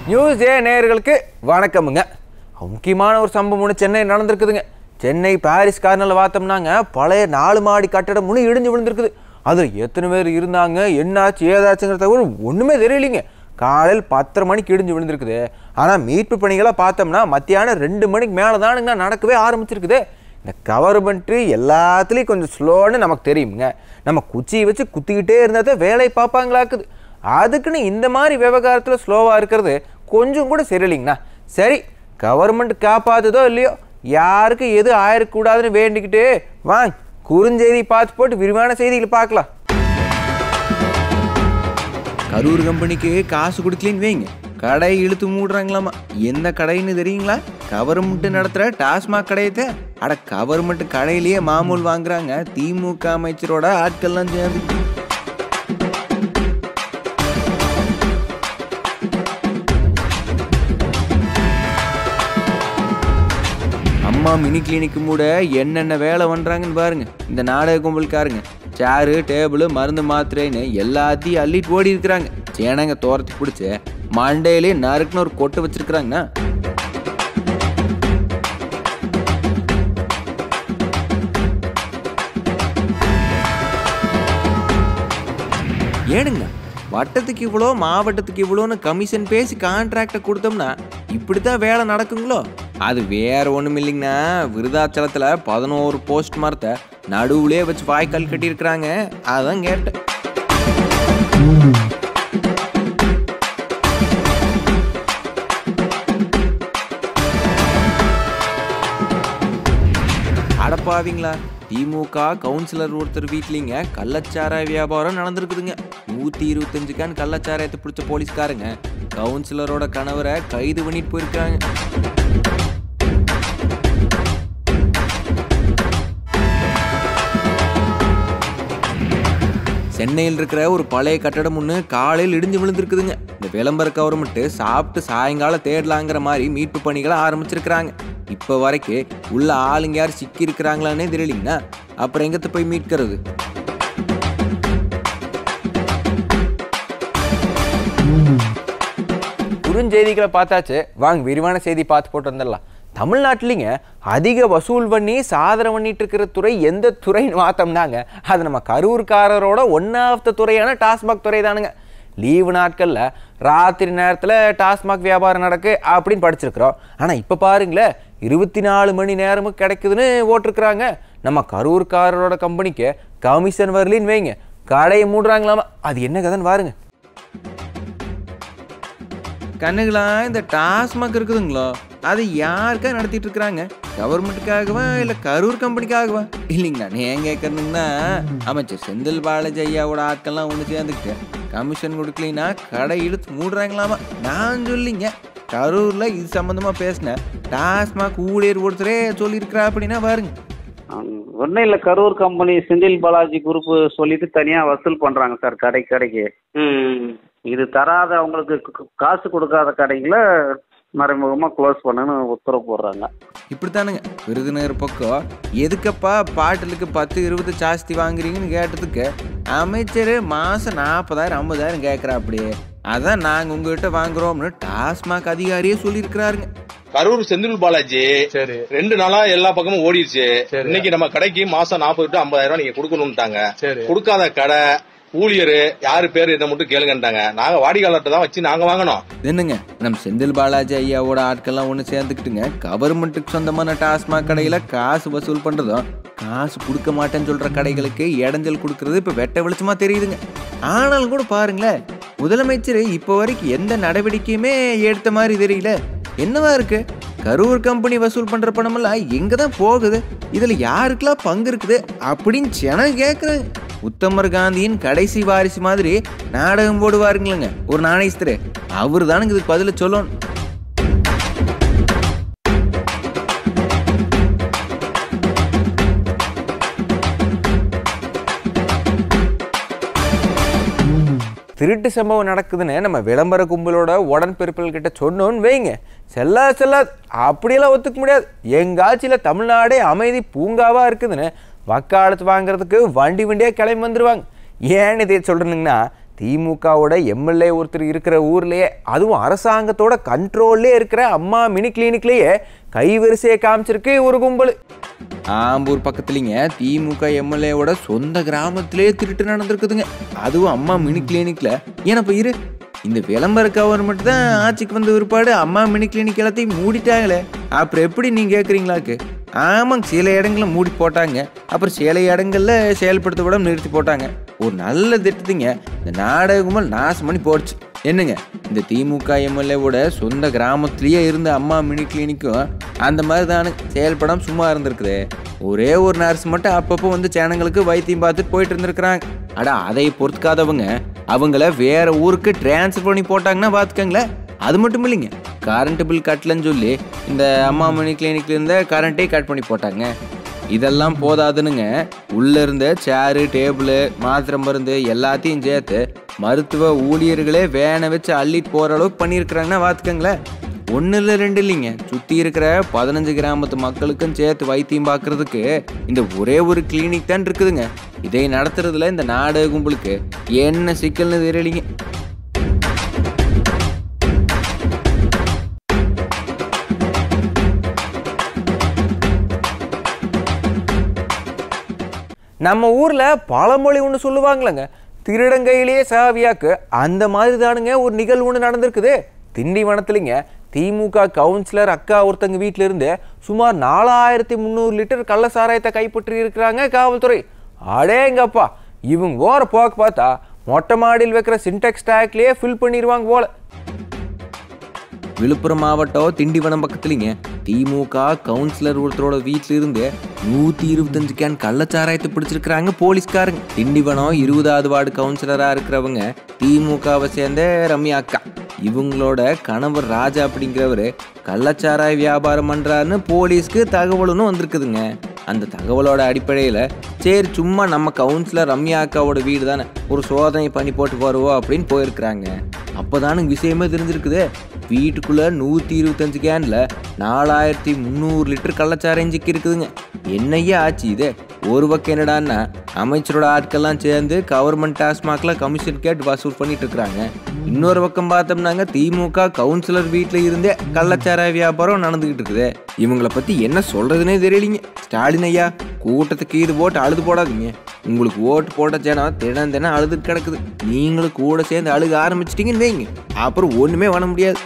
News ஏ நேயர்களுக்கு வணக்கமுங்க முக்கியமான ஒரு சம்பவம் ஒன்று சென்னை நடந்திருக்குதுங்க சென்னை பாரிஸ் கார்னரில் பார்த்தோம்னாங்க பழைய நாலு மாடி கட்டடம் முழு இடிஞ்சு விழுந்திருக்குது அதில் எத்தனை பேர் இருந்தாங்க என்னாச்சு ஏதாச்சுங்கிற தகவல் ஒன்றுமே தெரியலைங்க காலையில் பத்தரை மணிக்கு இடிஞ்சு விழுந்திருக்குது ஆனால் மீட்பு பணிகளை பார்த்தோம்னா மத்தியானம் ரெண்டு மணிக்கு மேலே தானுங்க நடக்கவே ஆரம்பிச்சிருக்குது இந்த கவர்மெண்ட்டு எல்லாத்துலேயும் கொஞ்சம் ஸ்லோன்னு நமக்கு தெரியுங்க நம்ம குச்சியை வச்சு குத்திக்கிட்டே இருந்தால் தான் வேலை பார்ப்பாங்களாக்குது அதுக்குன்னு இந்த மாதிரி விவகாரத்தில் ஸ்லோவாக இருக்கிறது கொஞ்சம் கூட சரியில்லைங்கண்ணா சரி கவர்மெண்ட் காப்பாத்துதோ இல்லையோ யாருக்கு எது ஆயிடக்கூடாதுன்னு வேண்டிக்கிட்டு வாங்க குறுஞ்செய்தி பார்த்து போட்டு விரிவான செய்திகளை பார்க்கலாம் கரூர் கம்பெனிக்கு காசு கொடுக்கலன்னு வைங்க கடை இழுத்து மூடுறாங்களாமா எந்த கடைன்னு தெரியுங்களா கவர்மெண்ட் நடத்துகிற டாஸ்மாக் கடையத்தை அட கவர்மெண்ட் கடையிலேயே மாமூல் வாங்குறாங்க திமுக அமைச்சரோட ஆட்கள்லாம் சேர்ந்து அம்மா மினி கிளினிக்கு மூட என்னென்ன வேலை பண்ணுறாங்கன்னு பாருங்க இந்த நாடக கும்பலுக்காருங்க சேரு டேபிள் மருந்து மாத்திரைன்னு எல்லாத்தையும் அள்ளிட்டு ஓடி இருக்கிறாங்க சேனங்க தோரத்து பிடிச்சி மண்டையிலே நறுக்குன்னு ஒரு கொட்டை வச்சிருக்கிறாங்கண்ணா ஏனுங்க வட்டத்துக்கு இவ்வளோ மாவட்டத்துக்கு இவ்வளோன்னு கமிஷன் பேசி கான்ட்ராக்டை கொடுத்தோம்னா இப்படி தான் வேலை நடக்குங்களோ அது வேற ஒன்றும் இல்லைங்கண்ணா விருதாச்சலத்தில் பதினோரு போஸ்ட் மரத்தை நடுவுலே வச்சு வாய்க்கால் கட்டியிருக்கிறாங்க அதான் கேட்டேன் அடப்பாவீங்களா திமுக கவுன்சிலர் ஒருத்தர் வீட்லிங்க கள்ளச்சாராய வியாபாரம் நடந்திருக்குதுங்க நூற்றி இருபத்தஞ்சு கேன் கள்ளச்சாராயத்தை பிடிச்ச போலீஸ்காரங்க கவுன்சிலரோட கணவரை கைது பண்ணிட்டு போயிருக்காங்க சென்னையில் இருக்கிற ஒரு பழைய கட்டடம் ஒன்று காலையில் இடிஞ்சு விழுந்திருக்குதுங்க இந்த விளம்பர கவர்மெண்ட்டு சாப்பிட்டு சாயங்காலம் தேடலாங்கிற மாதிரி மீட்பு பணிகளை ஆரம்பிச்சிருக்கிறாங்க இப்போ வரைக்கும் உள்ள ஆளுங்க யார் சிக்கி இருக்கிறாங்களான்னே தெரியலீங்கண்ணா அப்புறம் எங்கத்த போய் மீட்கிறது குறுஞ்செய்திகளை பார்த்தாச்சு வாங்க விரிவான செய்தி பார்த்து போட்டு வந்துடலாம் தமிழ்நாட்டிலிங்க அதிக வசூல் பண்ணி சாதனை பண்ணிட்டு இருக்கிற துறை எந்த துறைன்னு பார்த்தோம்னாங்க அது நம்ம கரூர்காரரோட ஒன்னாவது துறையான டாஸ்மாக் துறை தானுங்க லீவு நாட்களில் ராத்திரி நேரத்தில் டாஸ்மாக் வியாபாரம் நடக்கு அப்படின்னு படிச்சிருக்கிறோம் ஆனால் இப்போ பாருங்களேன் இருபத்தி நாலு மணி நேரமும் கிடைக்குதுன்னு ஓட்டிருக்கிறாங்க நம்ம கரூர்காரரோட கம்பெனிக்கு கமிஷன் வரலின்னு வைங்க கடையை மூடுறாங்களாமா அது என்ன கதைன்னு பாருங்க கண்ணுகளா இந்த டாஸ்மாக் இருக்குதுங்களோ அது யாருக்கா நடத்திட்டு இருக்கிறாங்க கவர்மெண்ட்டுக்காகவா இல்லை கரூர் கம்பெனிக்காகவா இல்லைங்கண்ணா நீ ஏன் கேட்கறதுங்கன்னா அமைச்சர் செந்தில் பாலாஜி ஐயாவோட ஆட்கள்லாம் ஒன்று சேர்ந்துக்கிட்டு கமிஷன் கொடுக்கலைன்னா கடை இழுத்து மூடுறாங்களாமா நான் சொல்லிங்க கரூரில் இது சம்மந்தமாக பேசினேன் டாஸ்மாக் ஊழியர் ஒருத்தரே சொல்லியிருக்கிறா அப்படின்னா பாருங்க ஒன்றும் இல்லை கரூர் கம்பெனி செந்தில் பாலாஜி குரூப் சொல்லிட்டு தனியாக வசூல் பண்ணுறாங்க சார் கடை கடைக்கு இது தராத அவங்களுக்கு கு- காசு கொடுக்காத கடைகளை மறைமுகமாக க்ளோஸ் பண்ணுன்னு உத்தரவு போடுறாங்க இப்படித்தானுங்க விருதுநகர் பக்கம் எதுக்கப்பா பாட்டிலுக்கு பத்து இருபது ஜாஸ்தி வாங்குறீங்கன்னு கேட்டதுக்கு அமைச்சர் மாதம் நாற்பதாயிரம் ஐம்பதாயிரம் கேட்குறா அப்படியே அதான் நாங்கள் உங்ககிட்ட வாங்குறோம்னு டாஸ்மாக் அதிகாரியே சொல்லியிருக்கிறாருங்க கரூர் செந்தில் பாலாஜி சரி ரெண்டு நாளா எல்லா பக்கமும் ஓடிடுச்சு சரி. இன்னைக்கு நம்ம கடைக்கு மாசம் நாற்பது டு ஐம்பதாயிரம் ரூபாய் நீங்க கொடுக்கணும்ட்டாங்க சரி கொடுக்காத கடை ஊழியர் யாரு பேரு என்ன மட்டும் கேளுங்கன்ட்டாங்க நாங்க வாடிக்கையாளர்கிட்ட தான் வச்சு நாங்க வாங்கினோம் என்னங்க நம்ம செந்தில் பாலாஜி ஐயாவோட ஆட்கள்லாம் ஒன்று சேர்ந்துக்கிட்டுங்க கவர்மெண்ட்டுக்கு சொந்தமான டாஸ்மாக் கடையில் காசு வசூல் பண்ணுறதும் காசு கொடுக்க மாட்டேன்னு சொல்கிற கடைகளுக்கு இடைஞ்சல் கொடுக்கறது இப்போ வெட்ட வெளிச்சமாக தெரியுதுங்க ஆனாலும் கூட பாருங்களேன் முதலமைச்சர் இப்போ வரைக்கும் எந்த நடவடிக்கையுமே எடுத்த மாதிரி தெரியல என்னவா இருக்கு கரூர் கம்பெனி வசூல் பண்ற பணமெல்லாம் எங்க தான் போகுது இதுல யாருக்கெல்லாம் பங்கு இருக்குது அப்படின்னு ஜனம் கேட்குறாங்க உத்தமர் காந்தியின் கடைசி வாரிசு மாதிரி நாடகம் போடுவாருங்களேங்க ஒரு நாணயஸ்தரு அவர் தானுங்க இதுக்கு பதில சொல்லணும் திருட்டு சம்பவம் நடக்குதுன்னு நம்ம விளம்பர கும்பலோட உடன்பிறப்புகள் கிட்ட சொன்னோன்னு வைங்க செல்லா செல்லாது அப்படியெல்லாம் ஒத்துக்க முடியாது எங்காச்சியில் தமிழ்நாடே அமைதி பூங்காவா இருக்குதுன்னு வக்காலத்து வாங்குறதுக்கு வண்டி வண்டியாக கிளம்பி வந்துருவாங்க ஏன்னு இதை சொல்கிறேனுங்கன்னா திமுகவோட எம்எல்ஏ ஒருத்தர் இருக்கிற ஊர்லேயே அதுவும் அரசாங்கத்தோட கண்ட்ரோல்லே இருக்கிற அம்மா மினி கிளினிக்லேயே கைவரிசையை காமிச்சிருக்கு ஒரு கும்பல் ஆம்பூர் பக்கத்துலிங்க திமுக எம்எல்ஏவோட சொந்த கிராமத்திலே திருட்டு நடந்திருக்குதுங்க அதுவும் அம்மா மினி கிளினிக்ல ஏன்னா இரு இந்த விளம்பர கவர்மெண்ட் தான் ஆட்சிக்கு வந்த பிற்பாடு அம்மா மினி கிளினிக் எல்லாத்தையும் மூடிட்டாங்களே அப்புறம் எப்படி நீங்க கேட்குறீங்களாக்கு ஆமாங்க சில இடங்களில் மூடி போட்டாங்க அப்புறம் சில இடங்கள்ல செயல்படுத்த விட நிறுத்தி போட்டாங்க ஒரு நல்ல திட்டத்துங்க இந்த நாடகமும் நாசம் பண்ணி போடுச்சு என்னங்க இந்த திமுக எம்எல்ஏவோட சொந்த கிராமத்திலேயே இருந்த அம்மா மினி கிளினிக்கும் அந்த மாதிரி தானு செயல்படாம சும்மா இருந்திருக்குது ஒரே ஒரு நர்ஸ் மட்டும் அப்பப்போ வந்து சேனங்களுக்கு வைத்தியம் பார்த்துட்டு போயிட்டு இருந்திருக்கிறாங்க அட அதை பொறுத்துக்காதவங்க அவங்கள வேற ஊருக்கு டிரான்ஸ்ஃபர் பண்ணி போட்டாங்கன்னா பார்த்துக்கங்களேன் அது மட்டும் இல்லைங்க கரண்ட் பில் கட்டலன்னு சொல்லி இந்த அம்மா மணி கிளினிக்ல இருந்த கரண்ட்டே கட் பண்ணி போட்டாங்க இதெல்லாம் போதாதுனுங்க உள்ள இருந்த சேரு டேபிள் மாத்திரை மருந்து எல்லாத்தையும் சேர்த்து மருத்துவ ஊழியர்களே வேனை வச்சு அள்ளிட்டு போற அளவுக்கு பண்ணியிருக்கிறாங்கன்னா பார்த்துக்கங்களேன் ஒன்று இல்லை ரெண்டு இல்லைங்க சுற்றி இருக்கிற பதினஞ்சு கிராமத்து மக்களுக்கும் சேர்த்து வைத்தியம் பார்க்கறதுக்கு இந்த ஒரே ஒரு கிளினிக் தான் இருக்குதுங்க இதை நடத்துறதுல இந்த நாடக கும்பலுக்கு என்ன சிக்கல்னு தெரியலைங்க நம்ம ஊர்ல பழமொழி ஒன்று சொல்லுவாங்களேங்க திருடங்கையிலேயே சாவியாக்கு அந்த மாதிரி தானுங்க ஒரு நிகழ்வு ஒன்று நடந்திருக்குது திண்டிவனத்துலிங்க திமுக கவுன்சிலர் அக்கா ஒருத்தங்க வீட்டில இருந்து சுமார் நாலாயிரத்தி முந்நூறு லிட்டர் கள்ள சாராயத்தை கைப்பற்றி இருக்கிறாங்க காவல்துறை அடேங்கப்பா இவங்க ஓர போக்கு பார்த்தா மொட்டை மாடியில் வைக்கிற சின்டெக்ஸ் டேக்லேயே ஃபில் பண்ணிடுவாங்க போல விழுப்புரம் மாவட்டம் திண்டிவனம் பக்கத்துலிங்க திமுக கவுன்சிலர் ஒருத்தரோட வீட்டில இருந்து நூத்தி இருபத்தஞ்சு கேன் கள்ளச்சாராயத்தை பிடிச்சிருக்கிறாங்க போலீஸ்காரங்க திண்டிவனம் இருபதாவது வார்டு கவுன்சிலரா இருக்கிறவங்க திமுகவை சேர்ந்த ரம்யா அக்கா இவங்களோட கணவர் ராஜா அப்படிங்கிறவரு கள்ளச்சாராய வியாபாரம் பண்றாருன்னு போலீஸ்க்கு தகவலும் வந்திருக்குதுங்க அந்த தகவலோட அடிப்படையில் சரி சும்மா நம்ம கவுன்சிலர் ரம்யா அக்காவோட வீடு தானே ஒரு சோதனை பண்ணி போட்டு வருவோம் அப்படின்னு போயிருக்கிறாங்க அப்போதானுங்க விஷயமே தெரிஞ்சிருக்குது வீட்டுக்குள்ள நூற்றி இருபத்தஞ்சு கேனில் நாலாயிரத்தி முந்நூறு லிட்டர் கள்ளச்சாராயம் சிக்கி இருக்குதுங்க என்னையா ஆச்சு இது ஒரு பக்கம் என்னடான்னா அமைச்சரோட ஆட்கள்லாம் சேர்ந்து கவர்மெண்ட் டாஸ்மாக்ல கமிஷன் கேட்டு வசூல் பண்ணிட்டு இருக்கிறாங்க இன்னொரு பக்கம் பார்த்தோம்னாங்க திமுக கவுன்சிலர் வீட்டில் இருந்தே கள்ளச்சாராய வியாபாரம் நடந்துகிட்டு இருக்குது இவங்களை பத்தி என்ன சொல்றதுனே தெரியலீங்க ஸ்டாலின் ஐயா கூட்டத்துக்கு இது போட்டு அழுது போடாதீங்க உங்களுக்கு ஓட்டு போட்ட ஜனம் தினம் தினம் அழுதுட்டு கிடக்குது நீங்களும் கூட சேர்ந்து அழுக ஆரம்பிச்சிட்டீங்கன்னு வைங்க அப்புறம் ஒண்ணுமே பண்ண முடியாது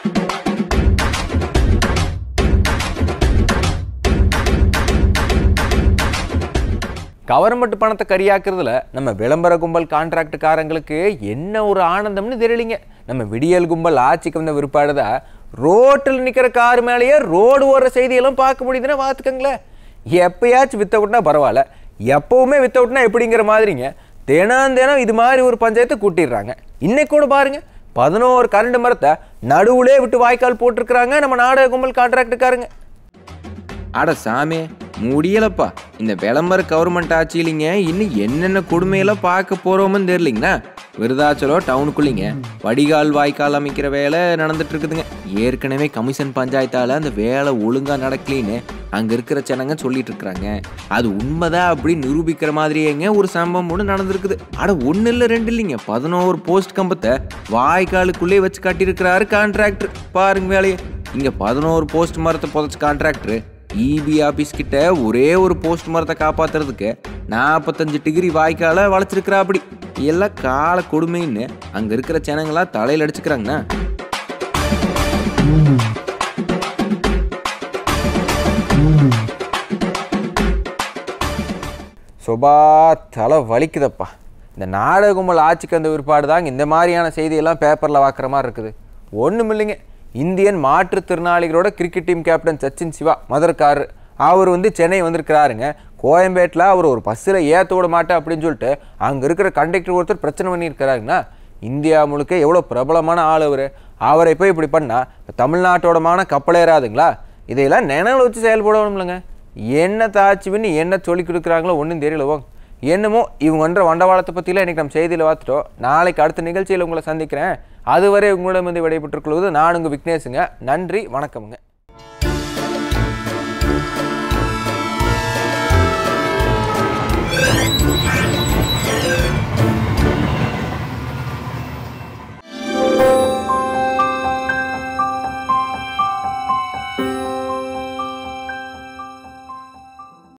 கவர்மெண்ட் பணத்தை கரியாக்குறதுல நம்ம விளம்பர கும்பல் கான்ட்ராக்டுக்காரங்களுக்கு என்ன ஒரு ஆனந்தம்னு தெரியலிங்க நம்ம விடியல் கும்பல் ஆட்சிக்கு வந்த விற்பாடுதான் ரோட்டில் நிற்கிற கார் மேலேயே ரோடு ஓடுற செய்தியெல்லாம் பார்க்க முடியுதுன்னா பார்த்துக்கங்களேன் எப்பயாச்சும் வித்த விட்டுனா பரவாயில்ல எப்பவுமே வித்த விட்டுனா எப்படிங்கிற மாதிரிங்க தினம் தினம் இது மாதிரி ஒரு பஞ்சாயத்தை கூட்டிடுறாங்க இன்னைக்கு கூட பாருங்க பதினோரு கரண்ட் மரத்தை நடுவுலே விட்டு வாய்க்கால் போட்டிருக்கிறாங்க நம்ம நாடக கும்பல் கான்ட்ராக்டுக்காரங்க அட சாமி முடியலப்பா இந்த விளம்பர கவர்மெண்ட் ஆட்சியிலிங்க இன்னும் என்னென்ன கொடுமையெல்லாம் பார்க்க போறோம்னு தெரியலிங்கண்ணா விருதாச்சலம் டவுனுக்குள்ளிங்க வடிகால் வாய்க்கால் அமைக்கிற வேலை நடந்துட்டு இருக்குதுங்க ஏற்கனவே கமிஷன் பஞ்சாயத்தால அந்த வேலை ஒழுங்கா நடக்கலின்னு அங்க இருக்கிற ஜனங்க சொல்லிட்டு இருக்கிறாங்க அது உண்மைதான் அப்படி நிரூபிக்கிற மாதிரியேங்க ஒரு சம்பவம் ஒன்று நடந்திருக்குது அட ஒன்று இல்லை ரெண்டு இல்லைங்க பதினோரு போஸ்ட் கம்பத்தை வாய்க்காலுக்குள்ளே வச்சு கட்டியிருக்கிறாரு கான்ட்ராக்டர் பாருங்க வேலையை இங்க பதினோரு போஸ்ட் மரத்தை புதைச்ச கான்ட்ராக்டர் இபி ஆபீஸ் கிட்ட ஒரே ஒரு போஸ்ட் மரத்தை காப்பாத்துறதுக்கு நாற்பத்தஞ்சு டிகிரி வாய்க்கால வளைச்சிருக்கிறா அப்படி எல்லாம் கால கொடுமைன்னு அங்க இருக்கிற ஜனங்களா தலையில அடிச்சுக்கிறாங்கண்ணா சுபா தலை வலிக்குதப்பா இந்த நாடக கும்பல் ஆட்சிக்கு வந்த விற்பாடு தாங்க இந்த மாதிரியான செய்தியெல்லாம் பேப்பரில் பார்க்குற மாதிரி இருக்குது ஒன்றும் இல்லைங்க இந்தியன் மாற்றுத்திறனாளிகளோட cricket team captain Sachin Siva மதுரக்காரர் அவர் வந்து சென்னை வந்திருக்கிறாருங்க கோயம்பேட்டில் அவர் ஒரு பஸ்ஸில் ஏற்ற விட மாட்டேன் அப்படின்னு சொல்லிட்டு அங்கே இருக்கிற கண்டக்டர் ஒருத்தர் பிரச்சனை பண்ணியிருக்கிறாருங்கன்னா இந்தியா முழுக்க எவ்வளோ பிரபலமான ஆள் அவர் அவரை போய் இப்படி பண்ணால் தமிழ்நாட்டோடமான கப்பலேறாதுங்களா இதையெல்லாம் நினைவு வச்சு செயல்படணும் இல்லைங்க என்ன தாச்சு பண்ணி என்ன சொல்லி கொடுக்குறாங்களோ ஒன்றும் தெரியலவோ என்னமோ இவங்கன்ற வண்டவாளத்தை பற்றிலாம் இன்றைக்கி நம்ம செய்தியில் பார்த்துட்டோம் நாளைக்கு அடுத்த நிகழ்ச்சியில் உங்களை சந்திக்கிறேன் அதுவரை உங்களிடமிருந்து விடைபெற்றுக் கொள்வது நான் உங்கள் விக்னேஷுங்க நன்றி வணக்கமுங்க